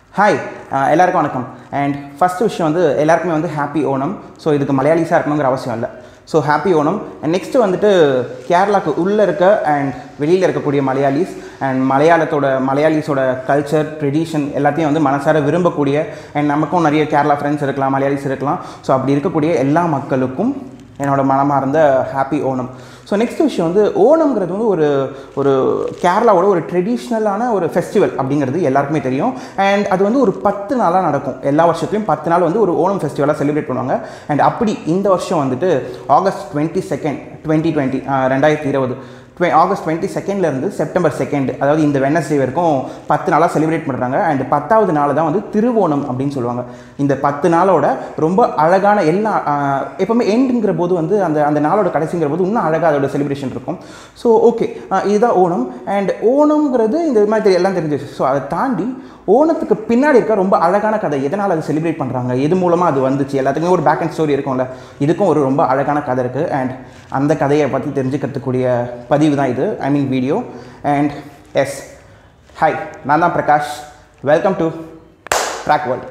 hi எல்லாருக்கும் வணக்கம் and first விஷயம் வந்து எல்லாருக்குமே வந்து ஹாப்பி ஓணம் ஸோ இதுக்கு மலையாளிஸாக இருக்கணுங்கிற அவசியம் இல்லை so happy Onam and next வந்துட்டு கேரளாக்கு உள்ளே இருக்க அண்ட் வெளியில் இருக்கக்கூடிய மலையாளிஸ் அண்ட் மலையாளத்தோட மலையாளிஸோட கல்ச்சர் ட்ரெடிஷன் எல்லாத்தையும் வந்து மனசார விரும்பக்கூடிய அண்ட் நமக்கும் நிறைய கேரளா ஃப்ரெண்ட்ஸ் இருக்கலாம் மலையாளிஸ் இருக்கலாம் ஸோ அப்படி இருக்கக்கூடிய எல்லா மக்களுக்கும் என்னோட மனமார்ந்த ஹாப்பி ஓணம் ஸோ நெக்ஸ்ட் விஷயம் வந்து ஓணம்ங்கிறது வந்து ஒரு ஒரு கேரளாவோட ஒரு ட்ரெடிஷ்னலான ஒரு ஃபெஸ்டிவல் அப்படிங்கிறது எல்லாருக்குமே தெரியும் அண்ட் அது வந்து ஒரு பத்து நாளாக நடக்கும் எல்லா வருஷத்துலையும் பத்து நாள் வந்து ஒரு ஓணம் ஃபெஸ்டிவலாக செலிப்ரேட் பண்ணுவாங்க அண்ட் அப்படி இந்த வருஷம் வந்துட்டு August twenty second twenty twenty ரெண்டாயிரத்தி இருபது டுவெ ஆகஸ்ட் டுவெண்ட்டி செகண்ட்லேருந்து செப்டம்பர் செகண்ட் அதாவது இந்த வெனஸ்டே வரைக்கும் பத்து நாளாக செலிப்ரேட் பண்ணுறாங்க அண்ட் பத்தாவது நாள் தான் வந்து திருவோணம் அப்படின்னு சொல்லுவாங்க இந்த பத்து நாளோட ரொம்ப அழகான எல்லா ஆஹ், எப்பவுமே எண்டுங்கிற போது வந்து அந்த அந்த நாளோட கடைசிங்கிற போது இன்னும் அழகாக அதோட செலிப்ரேஷன் இருக்கும் ஸோ ஓகே இதுதான் ஓணம் அண்ட் ஓணம்ங்கிறது இந்த மாதிரி தெரி- எல்லாம் தெரிஞ்சிச்சு ஸோ அதை தாண்டி ஓணத்துக்கு பின்னாடி இருக்க ரொம்ப அழகான கதை எதனால் அது செலிப்ரேட் பண்ணுறாங்க எது மூலமாக அது வந்துச்சு எல்லாத்துக்குமே ஒரு பேக் அண்ட் ஸ்டோரி இருக்கும்ல இதுக்கும் ஒரு ரொம்ப அழகான கதை இருக்குது அண்ட் அந்த கதையை பற்றி தெரிஞ்சுக்கிறதுக்கூடிய பதிவு தான் இது I mean video and yes hi நான் தான் Prakash welcome to track world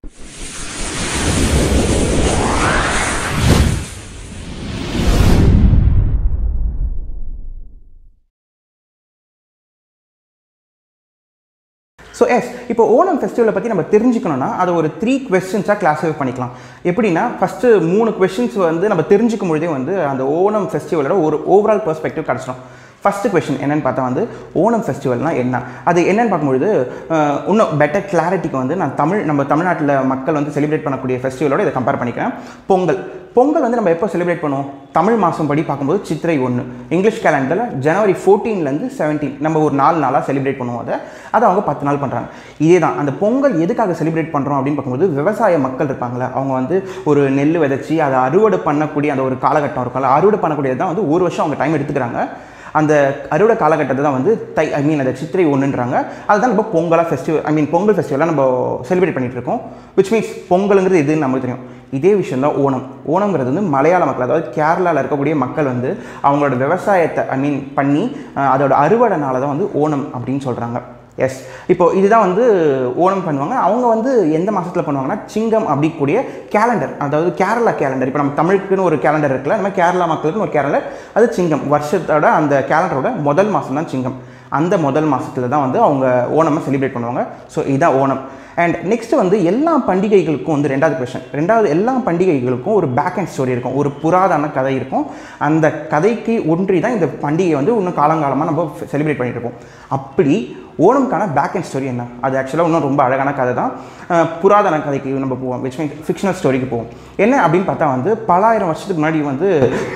so yes இப்போ ஓணம் ஃபெஸ்டிவலை பற்றி நம்ம தெரிஞ்சுக்கணும்னா அதை ஒரு த்ரீ கொஸ்டின்ஸாக கிளாஸிஃபை பண்ணிக்கலாம் எப்படின்னா ஃபஸ்ட்டு மூணு கொஸ்டின்ஸ் வந்து நம்ம தெரிஞ்சுக்கும் பொழுதே வந்து அந்த ஓணம் ஃபெஸ்டிவலோட ஒரு ஓவரால் பெர்ஸ்பெக்டிவ் கிடச்சிடும் ஃபஸ்ட்டு கொஷின் என்னன்னு பார்த்தா வந்து ஓணம் ஃபெஸ்டிவல்னால் என்ன அது என்னன்னு பார்க்கும்பொழுது அஹ், இன்னும் பெட்டர் கிளாரிட்டிக்கு வந்து நான் தமிழ் நம்ம தமிழ்நாட்டில் மக்கள் வந்து செலிப்ரேட் பண்ணக்கூடிய ஃபெஸ்டிவலோட இதை கம்பேர் பண்ணிக்கிறேன் பொங்கல் பொங்கல் வந்து நம்ம எப்போ செலிப்ரேட் பண்ணுவோம் தமிழ் மாதம் படி பார்க்கும்போது சித்திரை ஒன்று இங்கிலீஷ் கேலண்டரில் ஜனவரி ஃபோர்டீன்லேருந்து செவன்டீன் நம்ம ஒரு நாலு நாளாக செலிப்ரேட் பண்ணுவோம் அதை அதை அவங்க பத்து நாள் பண்ணுறாங்க இதே தான் அந்த பொங்கல் எதுக்காக செலிப்ரேட் பண்ணுறோம் அப்படின்னு பார்க்கும்போது விவசாய மக்கள் இருப்பாங்களே அவங்க வந்து ஒரு நெல் விதைச்சி அதை அறுவடை பண்ணக்கூடிய அந்த ஒரு காலகட்டம் இருக்கும்ல அறுவடை பண்ணக்கூடியது தான் வந்து ஒரு வருஷம் அவங்க டைம் எடுத்துக்கிறாங்க அந்த அறுவடை காலகட்டத்தை தான் வந்து தை ஐ மீன் அந்த சித்திரை ஒன்றுன்றாங்க அதுதான் நம்ம பொங்கலாக ஃபெஸ்டிவல் ஐ மீன் பொங்கல் ஃபெஸ்டிவலாக நம்ம செலிப்ரேட் பண்ணிட்டு இருக்கோம் விச் மீன்ஸ் பொங்கலுங்கிறது எதுன்னு நமக்கு தெரியும் இதே விஷயம் தான் ஓணம் ஓணம்ங்கிறது வந்து மலையாள மக்கள் அதாவது கேரளாவில் இருக்கக்கூடிய மக்கள் வந்து அவங்களோட விவசாயத்தை ஐ மீன் பண்ணி அஹ், அதோட அறுவடைனால தான் வந்து ஓணம் அப்படின்னு சொல்கிறாங்க எஸ் இப்போ இதுதான் வந்து ஓணம் பண்ணுவாங்க அவங்க வந்து எந்த மாதத்தில் பண்ணுவாங்கன்னா சிங்கம் அப்படிக்கூடிய கேலண்டர் அதாவது கேரளா கேலண்டர் இப்போ நம்ம தமிழுக்குன்னு ஒரு கேலண்டர் இருக்குல்ல நம்ம கேரளா மக்களுக்குன்னு ஒரு கேலண்டர் அது சிங்கம் வருஷத்தோட அந்த கேலண்டரோட முதல் மாதம் தான் சிங்கம் அந்த முதல் மாதத்தில் தான் வந்து அவங்க ஓணமை செலிப்ரேட் பண்ணுவாங்க ஸோ இதுதான் ஓணம் அண்ட் நெக்ஸ்ட் வந்து எல்லா பண்டிகைகளுக்கும் வந்து ரெண்டாவது கொஷன் ரெண்டாவது எல்லா பண்டிகைகளுக்கும் ஒரு பேக் அண்ட் ஸ்டோரி இருக்கும் ஒரு புராதன கதை இருக்கும் அந்த கதைக்கு ஒன்றி தான் இந்த பண்டிகையை வந்து இன்னும் காலங்காலமாக நம்ம செலிப்ரேட் பண்ணிட்டு இருப்போம் அப்படி ஓணம்கான பேக் அண்ட் ஸ்டோரி என்ன அது ஆக்சுவலாக இன்னும் ரொம்ப அழகான கதை தான் அஹ் புராதன கதைக்கு நம்ம போவோம் விச் மீன் ஃபிக்ஷனல் ஸ்டோரிக்கு போவோம் என்ன அப்படின்னு பார்த்தா வந்து பலாயிரம் வருஷத்துக்கு முன்னாடி வந்து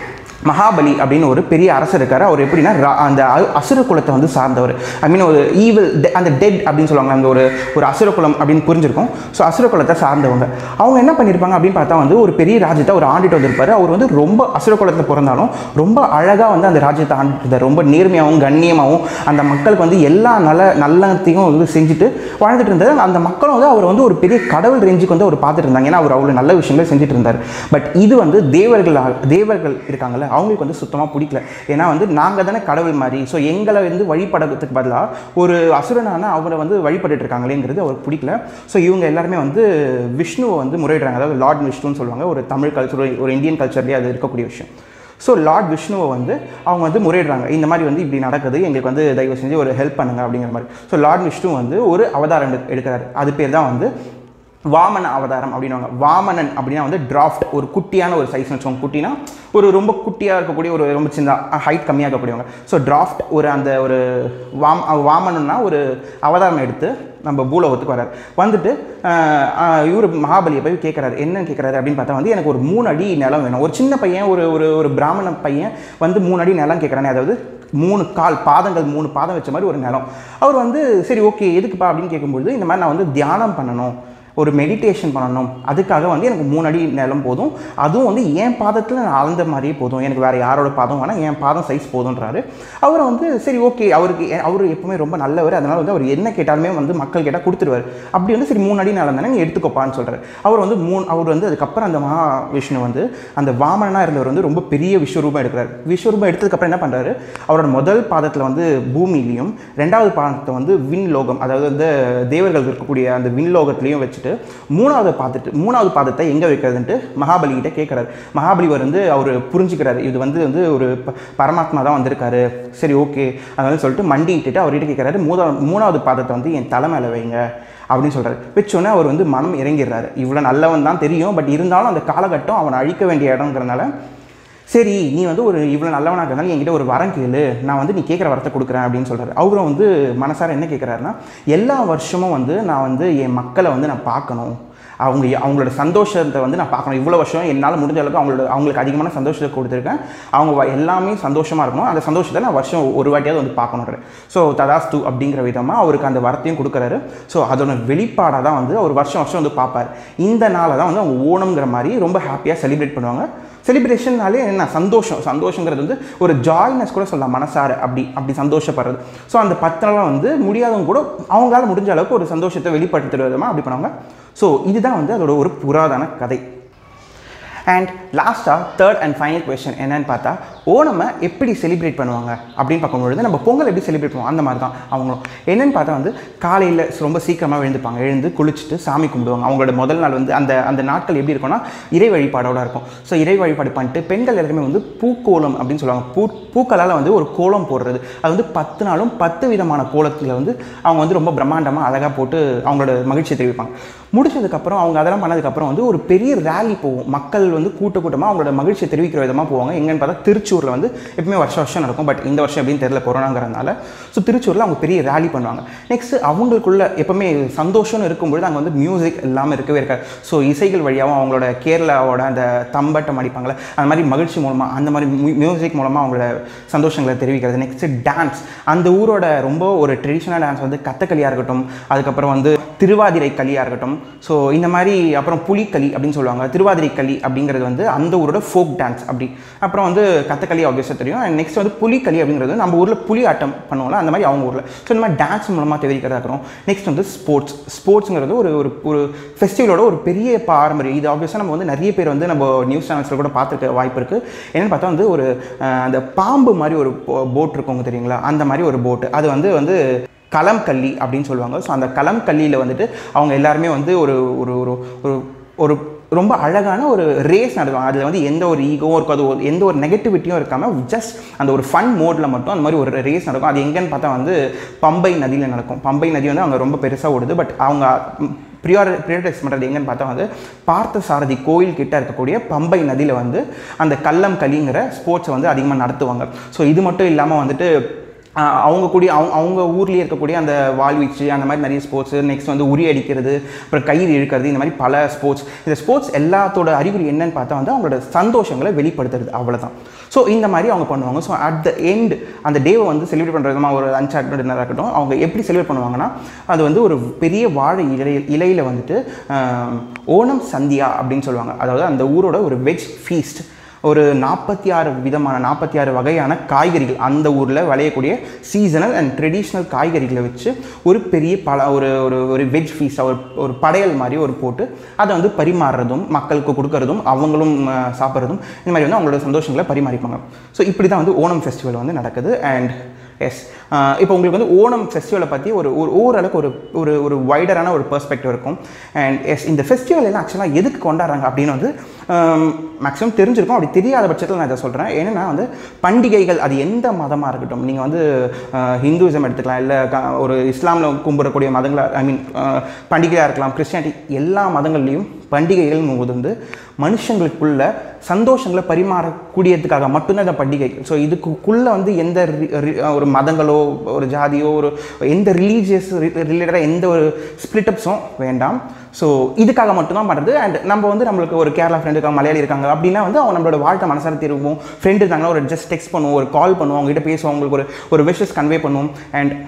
மகாபலி அப்படின்னு ஒரு பெரிய அரசர் இருக்காரு அவர் எப்படின்னா ரா- அந்த அ- அசுர குலத்தை வந்து சார்ந்தவர் ஐ மீன் ஒரு ஈவில் அந்த டெட் அப்படின்னு சொல்லுவாங்க அந்த ஒரு ஒரு அசுர குலம் அப்படின்னு புரிஞ்சிருக்கும் ஸோ அசுர குலத்தை சார்ந்தவங்க அவங்க என்ன பண்ணியிருப்பாங்க அப்படின்னு பார்த்தா வந்து ஒரு பெரிய ராஜ்யத்தை ஒரு ஆண்டிட்டு வந்திருப்பாரு அவர் வந்து ரொம்ப அசுர குலத்தில் பிறந்தாலும் ரொம்ப அழகாக வந்து அந்த ராஜ்யத்தை ஆண்டுட்டு ரொம்ப நேர்மையாகவும் கண்ணியமாகவும் அந்த மக்களுக்கு வந்து எல்லா நல்ல நல்லத்தையும் வந்து செஞ்சுட்டு வாழ்ந்துட்டு இருந்தாரு அந்த மக்களும் வந்து அவர் வந்து ஒரு பெரிய கடவுள் ரேஞ்சுக்கு வந்து அவர் பார்த்துட்டு இருந்தாங்க ஏன்னா அவர் அவ்வளோ நல்ல விஷயங்களை செஞ்சுட்டு இருந்தார் பட் இது வந்து தேவர்கள் தேவர்கள் இருக்காங்கல்ல அவங்களுக்கு வந்து சுத்தமாக பிடிக்கல ஏன்னா வந்து நாங்கள் தானே கடவுள் மாதிரி ஸோ எங்களை வந்து வழிபடுறதுக்கு பதிலாக ஒரு அசுரனான அவரை வந்து வழிபட்டுட்டு இருக்காங்களேங்கிறது அவருக்கு பிடிக்கல ஸோ இவங்க எல்லாருமே வந்து விஷ்ணுவை வந்து முறையிடுறாங்க அதாவது லார்ட் விஷ்ணுன்னு சொல்லுவாங்க ஒரு தமிழ் கல்ச்சர் ஒரு இந்தியன் கல்ச்சர்லேயே அது இருக்கக்கூடிய விஷயம் ஸோ லார்ட் விஷ்ணுவை வந்து அவங்க வந்து முறையிடுறாங்க இந்த மாதிரி வந்து இப்படி நடக்குது எங்களுக்கு வந்து தயவு செஞ்சு ஒரு ஹெல்ப் பண்ணுங்க அப்படிங்கிற மாதிரி ஸோ லார்ட் விஷ்ணு வந்து ஒரு அவதாரம் எடு- எடுக்கிறாரு அது பேர் தான் வந்து வாமன அவதாரம் அப்படின்னுவாங்க வாமனன் அப்படின்னா வந்து டிராஃப்ட் ஒரு குட்டியான ஒரு சைஸ்னு வச்சுக்கோங்க குட்டினா ஒரு ரொம்ப குட்டியாக இருக்கக்கூடிய ஒரு ரொம்ப சின்ன ஹைட் கம்மியாக இருக்கக்கூடியவங்க ஸோ டிராஃப்ட் ஒரு அந்த ஒரு வாம் வாமனன்னா ஒரு அவதாரம் எடுத்து நம்ம பூலோகத்துக்கு வரார் வந்துட்டு இவர் மகாபலியை போய் கேட்குறாரு என்ன கேட்குறாரு அப்படின்னு பார்த்தா வந்து எனக்கு ஒரு மூணு அடி நிலம் வேணும் ஒரு சின்ன பையன் ஒரு ஒரு ஒரு பிராமண பையன் வந்து மூணு அடி நிலம் கேட்குறானே அதாவது மூணு கால் பாதங்கள் மூணு பாதம் வச்ச மாதிரி ஒரு நிலம் அவர் வந்து சரி ஓகே எதுக்குப்பா அப்படின்னு கேட்கும்பொழுது இந்த மாதிரி நான் வந்து தியானம் பண்ணணும் ஒரு மெடிடேஷன் பண்ணணும் அதுக்காக வந்து எனக்கு மூணு அடி நிலம் போதும் அதுவும் வந்து என் பாதத்தில் நான் அளந்த மாதிரியே போதும் எனக்கு வேறு யாரோட பாதம் வேணால் என் பாதம் சைஸ் போதுன்றாரு அவர் வந்து சரி ஓகே அவருக்கு அவர் எப்பவுமே ரொம்ப நல்லவர் அதனால் வந்து அவர் என்ன கேட்டாலுமே வந்து மக்கள் கேட்டால் கொடுத்துருவார் அப்படி வந்து சரி மூணு அடி நிலம் தானே நீ எடுத்துக்கோப்பான்னு சொல்கிறார் அவர் வந்து மூணு அவர் வந்து அதுக்கப்புறம் அந்த மகா விஷ்ணு வந்து அந்த வாமனனாக இருந்தவர் வந்து ரொம்ப பெரிய விஸ்வரூபம் எடுக்கிறார் விஸ்வரூபம் எடுத்ததுக்கப்புறம் என்ன பண்ணுறாரு அவரோட முதல் பாதத்தில் வந்து பூமியிலையும் ரெண்டாவது பாதத்தை வந்து விண்லோகம் அதாவது வந்து தேவர்கள் இருக்கக்கூடிய அந்த விண்லோகத்திலையும் வச்சுட்டு மூணாவது பாதத்து மூணாவது பாதத்தை எங்கே வைக்கிறதுன்ட்டு மகாபலி கிட்ட கேட்குறாரு மகாபலி வந்து அவர் புரிஞ்சுக்கிறாரு இது வந்து வந்து ஒரு ப- பரமாத்மா தான் வந்திருக்காரு சரி ஓகே அதனால சொல்லிட்டு மண்டிட்டு அவர்கிட்ட கேட்குறாரு மூணாவது மூணாவது பாதத்தை வந்து என் தலை மேலே வைங்க அப்படின்னு சொல்கிறார் வச்சோன்னே அவர் வந்து மனம் இறங்கிடுறாரு இவ்வளோ நல்லவன் தான் தெரியும் பட் இருந்தாலும் அந்த காலகட்டம் அவனை அழிக்க வேண்டிய இடங்கிறனால சரி நீ வந்து ஒரு இவ்வளோ நல்லவனாக இருந்தாலும் என்கிட்ட ஒரு வரம் கேளு நான் வந்து நீ கேட்குற வரத்தை கொடுக்குறேன் அப்படின்னு சொல்கிறாரு அவரும் வந்து மனசார என்ன கேட்குறாருன்னா எல்லா வருஷமும் வந்து நான் வந்து என் மக்களை வந்து நான் பார்க்கணும் அவங்க அவங்களோட சந்தோஷத்தை வந்து நான் பார்க்கணும் இவ்வளோ வருஷம் என்னால் முடிஞ்ச அளவுக்கு அவங்களோட அவங்களுக்கு அதிகமான சந்தோஷத்தை கொடுத்துருக்கேன் அவங்க வ- எல்லாமே சந்தோஷமாக இருக்கணும் அந்த சந்தோஷத்தை நான் வருஷம் ஒரு வாட்டியாவது வந்து பார்க்கணுன்ற ஸோ ததாஸ்து அப்படிங்கிற விதமாக அவருக்கு அந்த வரத்தையும் கொடுக்குறாரு ஸோ அதோட வெளிப்பாடாக தான் வந்து அவர் வருஷம் வருஷம் வந்து பார்ப்பார் இந்த நாளை தான் வந்து அவங்க ஓணம்ங்கிற மாதிரி ரொம்ப ஹாப்பியாக செலிப்ரேட் பண்ணுவாங்க செலிப்ரேஷன்னாலே என்ன சந்தோஷம் சந்தோஷங்கிறது வந்து ஒரு ஜாய்னஸ் கூட சொல்லலாம் மனசார அப்படி அப்படி சந்தோஷப்படுறது ஸோ அந்த பத்து நாளாக வந்து முடியாதவங்க கூட அவங்களால முடிஞ்ச அளவுக்கு ஒரு சந்தோஷத்தை வெளிப்படுத்துகிற விதமாக அப்படி பண்ணுவாங்க ஸோ இதுதான் வந்து அதோட ஒரு புராதன கதை அண்ட் லாஸ்ட்டாக தேர்ட் அண்ட் ஃபைனல் கொஸ்டின் என்னன்னு பார்த்தா ஓணமை எப்படி செலிப்ரேட் பண்ணுவாங்க அப்படின்னு பார்க்கும்பொழுது நம்ம பொங்கல் எப்படி செலிப்ரேட் பண்ணுவோம் அந்த மாதிரி தான் அவங்களும் என்னன்னு பார்த்தா வந்து காலையில் ரொம்ப சீக்கிரமாக எழுந்துப்பாங்க எழுந்து குளிச்சுட்டு சாமி கும்பிடுவாங்க அவங்களோட முதல் நாள் வந்து அந்த அந்த நாட்கள் எப்படி இருக்கும்னா இறை வழிபாடோட இருக்கும் ஸோ இறை வழிபாடு பண்ணிட்டு பெண்கள் எல்லாருமே வந்து பூக்கோலம் அப்படின்னு சொல்லுவாங்க பூ பூக்களால் வந்து ஒரு கோலம் போடுறது அது வந்து பத்து நாளும் பத்து விதமான கோலத்தில் வந்து அவங்க வந்து ரொம்ப பிரம்மாண்டமாக அழகாக போட்டு அவங்களோட மகிழ்ச்சியை தெரிவிப்பாங்க முடிச்சதுக்கப்புறம் அவங்க அதெல்லாம் பண்ணதுக்கப்புறம் வந்து ஒரு பெரிய ரேலி போகும் மக்கள் வந்து கூட்ட கூட்டமாக அவங்களோட மகிழ்ச்சியை தெரிவிக்கிற விதமாக போவாங்க எங்கன்னு பார்த்தா திருச்சூரில் வந்து எப்பவுமே வருஷம் வருஷம் நடக்கும் பட் இந்த வருஷம் எப்படின்னு தெரியல கொரோனாங்கிறதுனால ஸோ திருச்சூரில் அவங்க பெரிய ரேலி பண்ணுவாங்க நெக்ஸ்ட் அவங்களுக்குள்ள எப்பவுமே சந்தோஷம்னு இருக்கும்பொழுது அங்கே வந்து மியூசிக் எல்லாமே இருக்கவே இருக்காது ஸோ இசைகள் வழியாகவும் அவங்களோட கேரளாவோட அந்த தம்பட்டம் அடிப்பாங்களே அந்த மாதிரி மகிழ்ச்சி மூலமாக அந்த மாதிரி மியூசிக் மூலமாக அவங்களோட சந்தோஷங்களை தெரிவிக்கிறது நெக்ஸ்ட் டான்ஸ் அந்த ஊரோட ரொம்ப ஒரு ட்ரெடிஷ்னல் டான்ஸ் வந்து கத்தக்களியாக இருக்கட்டும் அதுக்கப்புறம் வந்து திருவாதிரை களியாக இருக்கட்டும் ஸோ இந்த மாதிரி அப்புறம் புலிக்களி அப்படின்னு சொல்லுவாங்க திருவாதிரை களி அப்படிங்கிறது வந்து அந்த ஊரோட ஃபோக் டான்ஸ் அப்படி அப்புறம் வந்து கத்தக்களி ஆப்வியஸாக தெரியும் அண்ட் நெக்ஸ்ட் வந்து புலிக்களி அப்படிங்கிறது நம்ம ஊரில் புலி ஆட்டம் பண்ணுவோம்ல அந்த மாதிரி அவங்க ஊரில் ஸோ இந்த மாதிரி டான்ஸ் மூலமாக தெரிவிக்கிறதா இருக்கிறோம் நெக்ஸ்ட் வந்து ஸ்போர்ட்ஸ் ஸ்போர்ட்ஸுங்கிறது ஒரு ஒரு ஒரு ஃபெஸ்டிவலோட ஒரு பெரிய பாரம்பரியம் இது ஆப்வியஸாக நம்ம வந்து நிறைய பேர் வந்து நம்ம நியூஸ் சேனல்ஸில் கூட பார்த்துருக்க வாய்ப்பு இருக்குது என்னென்னு பார்த்தா வந்து ஒரு அஹ், அந்த பாம்பு மாதிரி ஒரு போட் இருக்குங்க தெரியுங்களா அந்த மாதிரி ஒரு போட்டு அது வந்து வந்து களம் கல்லி அப்படின்னு சொல்லுவாங்க ஸோ அந்த களம் கல்லியில் வந்துட்டு அவங்க எல்லாருமே வந்து ஒரு ஒரு ஒரு ஒரு ஒரு ரொம்ப அழகான ஒரு ரேஸ் நடத்துவாங்க அதில் வந்து எந்த ஒரு ஈகோவும் இருக்காது ஒரு- எந்த ஒரு நெகட்டிவிட்டியும் இருக்காமல் ஜஸ்ட் அந்த ஒரு ஃபன் மோடில் மட்டும் அந்த மாதிரி ஒரு ரேஸ் நடக்கும் அது எங்கன்னு பார்த்தா வந்து பம்பை நதியில் நடக்கும் பம்பை நதி வந்து அங்கே ரொம்ப பெருசாக ஓடுது பட் அவங்க ப்ரியார் ப்ரியாரிட்டைஸ் பண்ணுறது எங்கன்னு பார்த்தா வந்து பார்த்தசாரதி கோயில் கிட்ட இருக்கக்கூடிய பம்பை நதியில் வந்து அந்த கள்ளம் களிங்கிற ஸ்போர்ட்ஸை வந்து அதிகமாக நடத்துவாங்க ஸோ இது மட்டும் இல்லாமல் வந்துட்டு ஆஹ் அவங்க கூடிய அவங்க அவங்க ஊர்லேயே இருக்கக்கூடிய அந்த வாள்வீச்சு அந்த மாதிரி நிறைய ஸ்போர்ட்ஸ் நெக்ஸ்ட் வந்து உரி அடிக்கிறது அப்புறம் கயிறு இழுக்கிறது இந்த மாதிரி பல ஸ்போர்ட்ஸ் இந்த ஸ்போர்ட்ஸ் எல்லாத்தோட அறிகுறி என்னன்னு பார்த்தா வந்து அவங்களோட சந்தோஷங்களை வெளிப்படுத்துறது அவ்வளவுதான் ஸோ இந்த மாதிரி அவங்க பண்ணுவாங்க ஸோ அட் த எண்ட் அந்த டேவை வந்து செலிப்ரேட் பண்ணுற விதமாக ஒரு லஞ்ச் டின்னர் இருக்கட்டும் அவங்க எப்படி செலிப்ரேட் பண்ணுவாங்கன்னா அது வந்து ஒரு பெரிய வாழை இலை இலையில் வந்துட்டு ஆஹ், ஓணம் சந்தியா அப்படின்னு சொல்லுவாங்க அதாவது அந்த ஊரோட ஒரு வெஜ் ஃபீஸ்ட் ஒரு நாற்பத்தி ஆறு விதமான நாற்பத்தி ஆறு வகையான காய்கறிகள் அந்த ஊரில் விளையக்கூடிய சீசனல் அண்ட் ட்ரெடிஷ்னல் காய்கறிகளை வச்சு ஒரு பெரிய பல ஒரு ஒரு ஒரு வெஜ் ஃபீஸ்டாக ஒரு ஒரு படையல் மாதிரி ஒரு போட்டு அதை வந்து பரிமாறுறதும் மக்களுக்கு கொடுக்கறதும் அவங்களும் அஹ், சாப்பிட்றதும் இந்த மாதிரி வந்து அவங்களோட சந்தோஷங்களை பரிமாறிப்பாங்க ஸோ இப்படி தான் வந்து ஓணம் ஃபெஸ்டிவல் வந்து நடக்குது அண்ட் எஸ் இப்போ உங்களுக்கு வந்து ஓணம் ஃபெஸ்டிவலை பற்றி ஒரு ஒரு ஓரளவுக்கு ஒரு ஒரு ஒரு வைடரான ஒரு பெர்ஸ்பெக்டிவ் இருக்கும் அண்ட் எஸ் இந்த ஃபெஸ்டிவல் எல்லாம் ஆக்சுவலாக எதுக்கு கொண்டாடுறாங்க அப்படின்னு வந்து மேக்ஸிமம் தெரிஞ்சிருக்கும் அப்படி தெரியாத பட்சத்தில் நான் இதை சொல்கிறேன் ஏன்னா வந்து பண்டிகைகள் அது எந்த மதமாக இருக்கட்டும் நீங்கள் வந்து ஹிந்துவிசம் எடுத்துக்கலாம் இல்லை ஒரு இஸ்லாமில் கும்பிடக்கூடிய மதங்களை ஐ மீன் பண்டிகையாக இருக்கலாம் கிறிஸ்டியானிட்டி எல்லா மதங்கள்லேயும் பண்டிகைகள் போது வந்து மனுஷங்களுக்குள்ள சந்தோஷங்களை பரிமாறக்கூடியதுக்காக மட்டும்தான் இந்த பண்டிகை ஸோ இதுக்குள்ளே வந்து எந்த ரி- ரி- ஒரு மதங்களோ ஒரு ஜாதியோ ஒரு எந்த ரிலீஜியஸ் ரிலேட்டடாக எந்த ஒரு ஸ்பிளிட்டப்ஸும் வேண்டாம் ஸோ இதுக்காக மட்டும்தான் பண்ணுறது அண்ட் நம்ம வந்து நம்மளுக்கு ஒரு கேரளா ஃப்ரெண்டு இருக்காங்க மலையாளி இருக்காங்க அப்படின்னா வந்து அவங்க நம்மளோட வாழ்க்கை மனசார திரும்பும் ஃப்ரெண்டு இருக்காங்கன்னா ஒரு ஜஸ்ட் டெக்ஸ்ட் பண்ணுவோம் ஒரு கால் பண்ணுவோம் அவங்ககிட்ட பேசுவோம் அவங்களுக்கு ஒரு ஒரு விஷஸ் கன்வே பண்ணுவோம் அண்ட்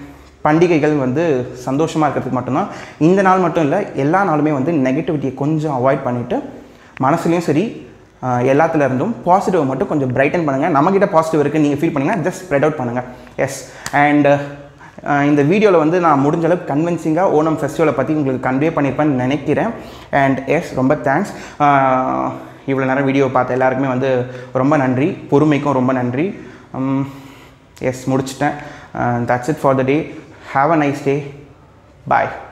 பண்டிகைகள் வந்து சந்தோஷமாக இருக்கிறதுக்கு மட்டும்தான் இந்த நாள் மட்டும் இல்லை எல்லா நாளுமே வந்து நெகட்டிவிட்டியை கொஞ்சம் அவாய்ட் பண்ணிவிட்டு மனசுலையும் சரி ஆஹ் எல்லாத்துல இருந்தும் பாசிட்டிவ் மட்டும் கொஞ்சம் பிரைட்டன் பண்ணுங்கள் நம்மக்கிட்ட பாசிட்டிவ் இருக்குது நீங்கள் ஃபீல் பண்ணுங்கள் ஜஸ்ட் ஸ்ப்ரெட் அவுட் பண்ணுங்கள் எஸ் அண்ட் இந்த வீடியோவில் வந்து நான் முடிஞ்ச அளவுக்கு கன்வின்சிங்காக ஓணம் ஃபெஸ்டிவலை பற்றி உங்களுக்கு கன்வே பண்ணியிருப்பேன்னு நினைக்கிறேன் அண்ட் எஸ் ரொம்ப தேங்க்ஸ் இவ்வளோ நேரம் வீடியோ பார்த்த எல்லாருக்குமே வந்து ரொம்ப நன்றி பொறுமைக்கும் ரொம்ப நன்றி எஸ் முடிச்சிட்டேன் that's it for the day have a nice day bye